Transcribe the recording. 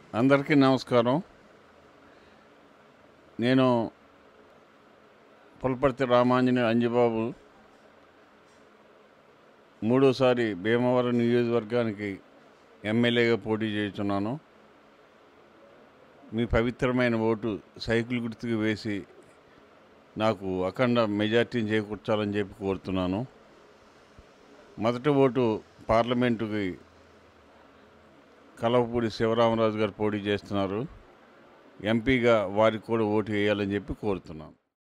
అందరికీ నమస్కారం నేను పులపర్తి రామాంజనేయ అంజబాబు మూడోసారి భీమవరం నియోజకవర్గానికి ఎమ్మెల్యేగా పోటీ చేస్తున్నాను మీ పవిత్రమైన ఓటు సైకిల్ గుర్తుకు వేసి నాకు అఖండ మెజార్టీని చేకూర్చాలని చెప్పి కోరుతున్నాను మొదటి ఓటు పార్లమెంటుకి కలవపూడి శివరామరాజు గారు పోటీ చేస్తున్నారు ఎంపీగా వారికి కూడా ఓటు వేయాలని చెప్పి కోరుతున్నాను